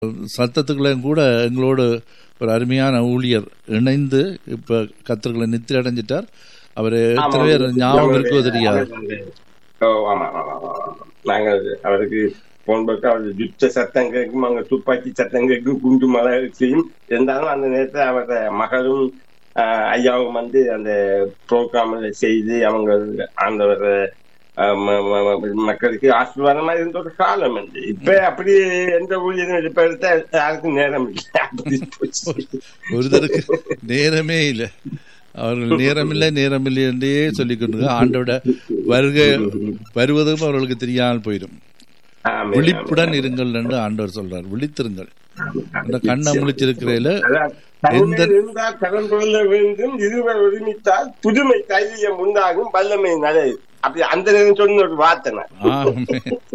சத்தத்துக்குள்ளேயும் கூட எங்களோடு ஒரு அருமையான ஊழியர் இணைந்து இப்ப கத்திரங்களை நித்திரை அடைஞ்சிட்டார் அவர் எத்தனை பேர் ஞாபகம் இருக்கோ தெரியாது ஓ ஆமா ஆமா ஆமா ஆமா. நாங்கள் அவருக்கு போன் போட்டு அவர் யுத்த சத்தம் கேட்கும் அங்க துப்பாக்கி சத்தம் கேட்கும் குண்டு மழை செய்யும் இருந்தாலும் அந்த நேரத்தில் அவரோட மகளும் ஆஹ், ஐயாவும் வந்து அந்த ப்ரோக்ராம்ல செய்து அவங்க ஆண்டவர் ஆஹ், ம- ம- ம- மக்களுக்கு ஆசீர்வாதமா இருந்த ஒரு காலம் வந்து இப்ப அப்படி எந்த ஊழியரும் இப்ப எடுத்தா யாருக்கும் நேரம் இல்லை அப்படி போச்சு ஒருத்தருக்கு நேரமே இல்லை அவர்கள் நேரமில்லை நேரமில்லை என்றே சொல்லிக் கொண்டு ஆண்டோட வருகை வருவதும் அவர்களுக்கு தெரியாமல் போயிடும் ஆமென், விழிப்புடன் ஆமென். இருங்கள் என்று ஆண்டவர் சொல்றார் விழித்திருங்கள் அந்த கண்ணை முழிச்சிருக்கிறதுல அதான், எந்த- தன்மேல் இருந்தால் கரம் கொள்ள வேண்டும் இருவர் ஒருமித்தால் புதுமை தைரியம் உண்டாகும் வல்லமை நடை அப்படி அந்த நேரம் சொன்ன ஒரு வார்த்தை நான். ஆமே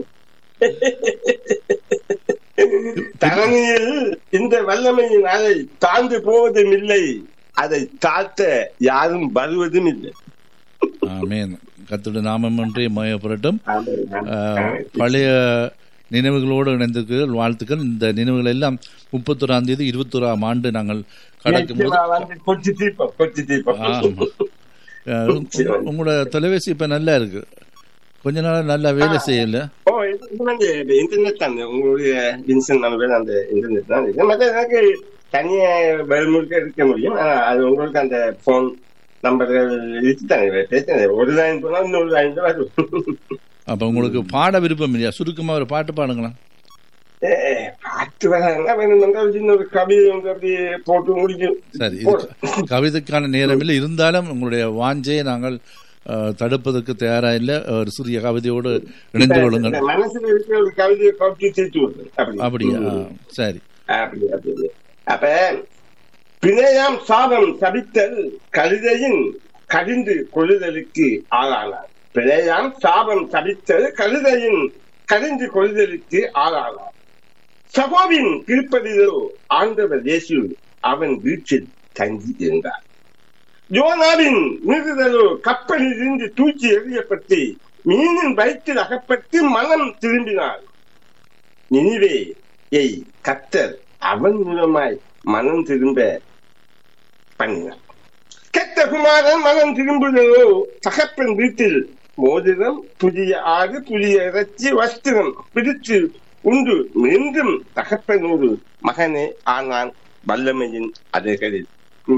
தரணியில் இந்த வல்லமையின் அலை தாழ்ந்து போவதும் இல்லை அதை தாழ்த்த யாரும் வருவதும் இல்லை ஆமேன் கத்துடைய நாமம் ஒன்றே மயப்படட்டும் ஆமென், ஆஹ், ஆமென். பழைய நினைவுகளோடு இணைந்திருக்கிறீர்கள் வாழ்த்துக்கள் இந்த நினைவுகள் எல்லாம் முப்பத்தொராம் தேதி இருபத்தோராம் ஆண்டு நாங்கள் கடக்கும் போது நிச்சயமா வந்து கொச்சி தீபம் கொச்சி தீபம் ஆமா. ஆஹ், உங்க- உங்களோட தொலைபேசி இப்ப நல்லா இருக்கு கொஞ்ச நாள் நல்லா வேலை செய்யல ஓ இது இது வந்து இன்டர்நெட் தான் உங்களுடைய வின்சன் நம்பர் அந்த இன்டர்நெட் தான் இருக்கு மற்ற எனக்கு தனியா வெளிமுழுக்க இருக்க முடியும் ஆனா அது உங்களுக்கு அந்த போன் நம்பர்கள் இருக்குதானே பிரச்சனை இல்லை. ஒரு லைன் போனா இன்னொரு லைன் வரும் அப்ப உங்களுக்கு பாட விருப்பம் இல்லையா சுருக்கமா ஒரு பாட்டு பாடுங்களா ஏ, பாட்டு வராங்க வேணும்னா ஒரு சின்ன ஒரு கவிதை வந்து அப்படியே போட்டு முடிக்கும் சரி இது கவிதைக்கான நேரம் இல்லை இருந்தாலும் உங்களுடைய வாஞ்சையை நாங்கள் ஆஹ், தடுப்பதற்கு தயாரா இல்லை ஒரு சிறிய கவிதையோடு இணைந்து கொள்ளுங்கள் இந்த மனசுல இருக்கிற ஒரு கவிதையை கவிச்சு தீர்த்து விடுறது அப்படி அப்படியா ஆ, சரி அப்படி அப்படி அப்ப பிணையாம் சாபம் சபித்தல் கழுதையின் கடிந்து கொள்ளுதலுக்கு ஆளானார் பிணையாம் சாபம் சபித்தல் கழுதையின் கடிந்து கொள்ளுதலுக்கு ஆளானார் சபோவின் திருப்பதிலோ ஆண்டவர் இயேசு அவன் வீட்டில் தங்கி இருந்தார் யோனாவின் மீறுதலோ கப்பலில் இருந்து தூக்கி எறியப்பட்டு மீனின் வயிற்றில் அகப்பட்டு மனம் திரும்பினார் நினிவே ஏய் கத்தர் அவன் மூலமாய் மனம் திரும்ப பண்ணினார் கெட்ட குமாரன் மனம் திரும்புதலோ தகப்பன் வீட்டில் மோதிரம் புதிய ஆறு புதிய இறைச்சி வஸ்திரம் பிடித்து உண்டு மீண்டும் தகப்பனோடு மகனே ஆனான் வல்லமையின் அதைகளில்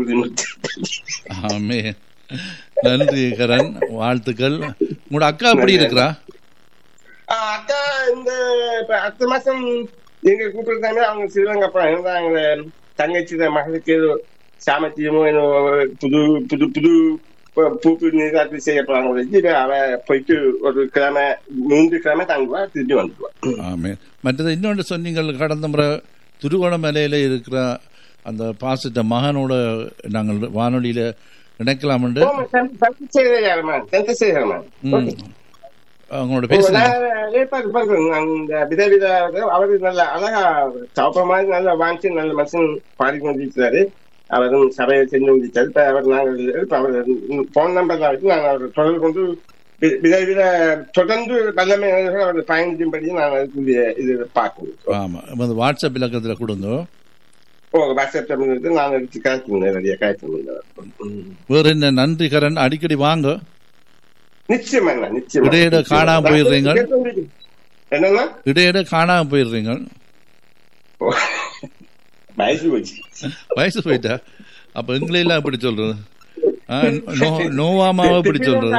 ஆமே நன்றி கரண் வாழ்த்துக்கள் உங்களோட அக்கா எப்படி இருக்கிறா ஆஹ் அக்கா இந்த இப்ப அடுத்த மாசம் எங்க கூப்பிடுறாங்க அவங்க ஸ்ரீலங்கா போறாங்க அவங்க தங்கச்சி மகளுக்கு ஏதோ சாமத்தியமோ ஏதோ புது புது புது ப- பூப்பு நீராட்டு செய்ய போறாங்க வச்சு அவ போயிட்டு ஒரு கிழமை மூன்று கிழமை தங்குவா திரும்பி வந்துடுவா ஆமே மற்றது இன்னொன்று சொன்னீங்கள் கடந்த முறை திருகோணமலையில இருக்கிற அந்த பாசிட்ட மகனோட நாங்கள் வானொலியில இணைக்கலாம் என்று சந்திரசேகரமா சந்திரசேகரமா ம், அவங்களோட பேசுங்க ஏற்பாடு பண்றேன் அந்த விதவித அவரு நல்ல அழகா சாப்ப மாதிரி நல்ல வாங்கி நல்ல மனுஷன் பாடிக்கொண்டிருக்கிறாரு அவரும் சபையை செஞ்சு முடிச்சாரு இப்ப அவர் நாங்கள் இப்ப அவர் போன் நம்பர் தான் வச்சு நாங்கள் அவர் தொடர்பு கொண்டு வி- விதவித தொடர்ந்து வல்லமை அவர் பயணிக்கும்படி நான் அதுக்குரிய இது பார்க்கணும் ஆமா வந்து வாட்ஸ்அப் இலக்கத்துல கொடுங்க ஓ வாட்ஸ்அப் இருக்கு நான் எடுத்து காய்ச்சல் நேரடியா காய்ச்சல் வேற என்ன நன்றி கரண் அடிக்கடி வாங்க நிச்சயமா நிச்சயமா இடையிட காணாம போயிடுறீங்க. என்னன்னா இடையிட காணாம போயிடுறீங்க ஓ, வயசு போச்சு வயசு போயிட்டா அப்ப எங்களை எல்லாம் எப்படி சொல்றது ஆ, நோ- நோவாமாவை எப்படி சொல்றது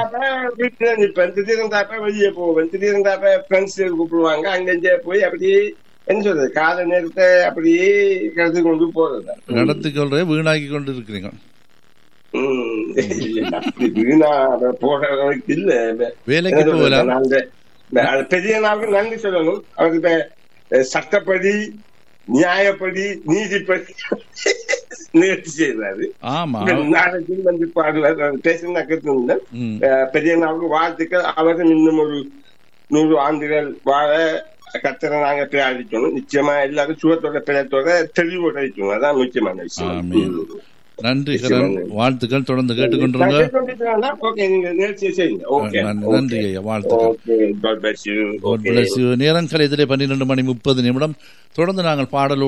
வெளியே போவேன் திடீர்னு ஃப்ரெண்ட்ஸ் கூப்பிடுவாங்க அங்க போய் அப்படியே என்ன சொல்றது கால நேரத்தை அப்படியே கடத்தி கொண்டு போறது நடத்தி கொள்றே வீணாக்கி கொண்டு இருக்கிறீங்க உம், இல்ல, அப்படி வீணா போற அளவுக்கு இல்ல வேலைக்கு என்ன சொல்றது, போகலாம் நான் அந்த- இந்த அது பெரிய நாளுக்கு நன்றி சொல்லணும் அவருக்கு இப்ப அஹ், சட்டப்படி நியாயப்படி நீதிப்படி நிகழ்ச்சி செய்யறாரு ஆமா நாளைக்கு வந்து பாடுவார் பேசுனா கேட்டு ம், பெரிய நாளுக்கு வாழ்த்துக்கள் அவரும் இன்னும் ஒரு நூறு ஆண்டுகள் வாழ கத்தரை நாங்க பிரார்த்திக்கணும் நிச்சயமா எல்லாரும் சுகத்தோட பிழைத்தோட தெளிவோட இருக்கணும் அதான் முக்கியமான விஷயம் ஆமென். ம். நன்றி கரண் வாழ்த்துக்கள் தொடர்ந்து கேட்டுக்கொண்டிருங்க நான் கேட்டுக்கொண்டிருக்கிறேன்னா, okay, நீங்க நிகழ்ச்சியை செய்யுங்க. Okay, நன்றி நன்றி okay. ஐயா வாழ்த்துக்கள் Okay, God bless you. God Okay. bless you. நேரம் கலையத்திலே பன்னிரண்டு மணி முப்பது நிமிடம் தொடர்ந்து நாங்கள் பாடலோடு